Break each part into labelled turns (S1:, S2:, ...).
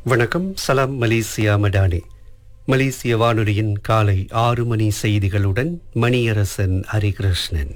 S1: வணக்கம் சலாம் மலேசியா மடானி மலேசிய வானொலியின் காலை ஆறு மணி செய்திகளுடன் மணியரசன் ஹரிகிருஷ்ணன்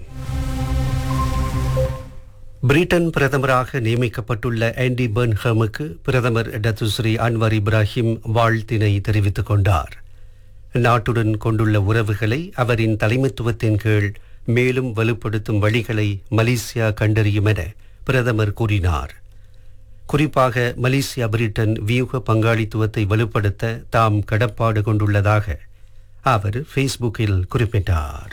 S1: பிரிட்டன் பிரதமராக நியமிக்கப்பட்டுள்ள ஆண்டி பெர்ன்ஹமுக்கு பிரதமர் டத்துஸ்ரீ அன்வர் இப்ராஹிம் வாழ்த்தினை தெரிவித்துக் கொண்டார் நாட்டுடன் கொண்டுள்ள உறவுகளை அவரின் தலைமைத்துவத்தின் கீழ் மேலும் வலுப்படுத்தும் வழிகளை மலேசியா கண்டறியும் என பிரதமர் கூறினார் குறிப்பாக மலேசியா பிரிட்டன் வியூக பங்காளித்துவத்தை வலுப்படுத்த தாம் கடப்பாடு கொண்டுள்ளதாக அவர் ஃபேஸ்புக்கில் குறிப்பிட்டார்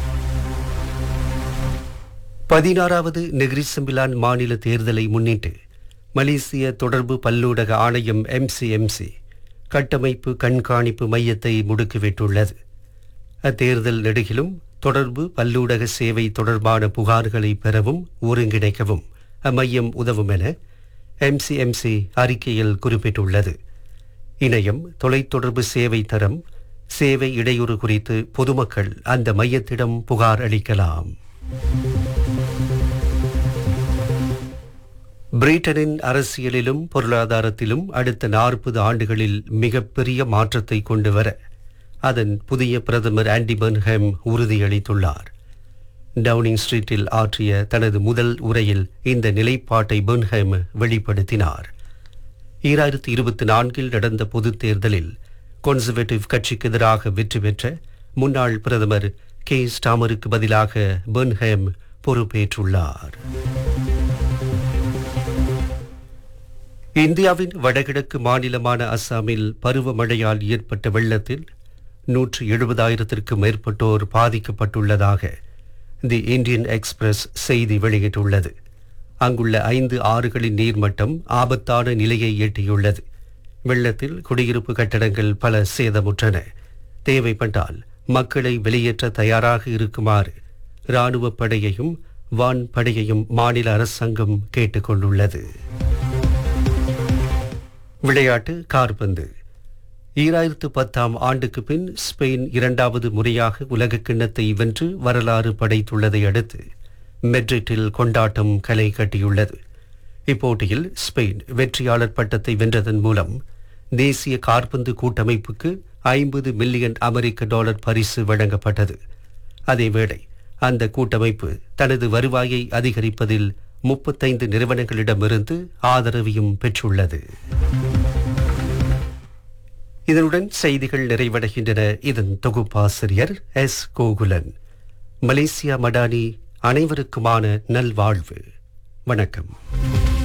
S1: பதினாறாவது நெகிரிசம்பிலான் மாநில தேர்தலை முன்னிட்டு மலேசிய தொடர்பு பல்லூடக ஆணையம் எம்சிஎம்சி கட்டமைப்பு கண்காணிப்பு மையத்தை முடுக்கிவிட்டுள்ளது அத்தேர்தல் நெடுகிலும் தொடர்பு பல்லூடக சேவை தொடர்பான புகார்களை பெறவும் ஒருங்கிணைக்கவும் அம்மையம் உதவும் என எம்சிஎம்சி அறிக்கையில் குறிப்பிட்டுள்ளது இணையம் தொலைத்தொடர்பு சேவை தரம் சேவை இடையூறு குறித்து பொதுமக்கள் அந்த மையத்திடம் புகார் அளிக்கலாம் பிரிட்டனின் அரசியலிலும் பொருளாதாரத்திலும் அடுத்த நாற்பது ஆண்டுகளில் மிகப்பெரிய மாற்றத்தை கொண்டு வர அதன் புதிய பிரதமர் ஆண்டி பெர்ன்ஹெம் உறுதியளித்துள்ளார் டவுனிங் ஸ்ட்ரீட்டில் ஆற்றிய தனது முதல் உரையில் இந்த நிலைப்பாட்டை பெர்ன்ஹெம் வெளிப்படுத்தினார் ஈராயிரத்தி இருபத்தி நான்கில் நடந்த பொதுத் தேர்தலில் கன்சர்வேட்டிவ் கட்சிக்கு எதிராக வெற்றி பெற்ற முன்னாள் பிரதமர் கே ஸ்டாமருக்கு பதிலாக பெர்ன்ஹெம் பொறுப்பேற்றுள்ளார் இந்தியாவின் வடகிழக்கு மாநிலமான அஸ்ஸாமில் பருவமழையால் ஏற்பட்ட வெள்ளத்தில் நூற்று எழுபதாயிரத்திற்கும் மேற்பட்டோர் பாதிக்கப்பட்டுள்ளதாக தி இந்தியன் எக்ஸ்பிரஸ் செய்தி வெளியிட்டுள்ளது அங்குள்ள ஐந்து ஆறுகளின் நீர்மட்டம் ஆபத்தான நிலையை எட்டியுள்ளது வெள்ளத்தில் குடியிருப்பு கட்டடங்கள் பல சேதமுற்றன தேவைப்பட்டால் மக்களை வெளியேற்ற தயாராக இருக்குமாறு இராணுவ படையையும் வான் படையையும் மாநில அரசாங்கம் கேட்டுக்கொண்டுள்ளது விளையாட்டு கார்பந்து ஈராயிரத்து பத்தாம் ஆண்டுக்கு பின் ஸ்பெயின் இரண்டாவது முறையாக உலக கிண்ணத்தை வென்று வரலாறு படைத்துள்ளதை அடுத்து மெட்ரிட்டில் கொண்டாட்டம் களை கட்டியுள்ளது இப்போட்டியில் ஸ்பெயின் வெற்றியாளர் பட்டத்தை வென்றதன் மூலம் தேசிய கார்பந்து கூட்டமைப்புக்கு ஐம்பது மில்லியன் அமெரிக்க டாலர் பரிசு வழங்கப்பட்டது அதேவேளை அந்த கூட்டமைப்பு தனது வருவாயை அதிகரிப்பதில் முப்பத்தைந்து நிறுவனங்களிடமிருந்து ஆதரவையும் பெற்றுள்ளது இதனுடன் செய்திகள் நிறைவடைகின்றன இதன் தொகுப்பாசிரியர் எஸ் கோகுலன் மலேசியா மடானி அனைவருக்குமான நல்வாழ்வு வணக்கம்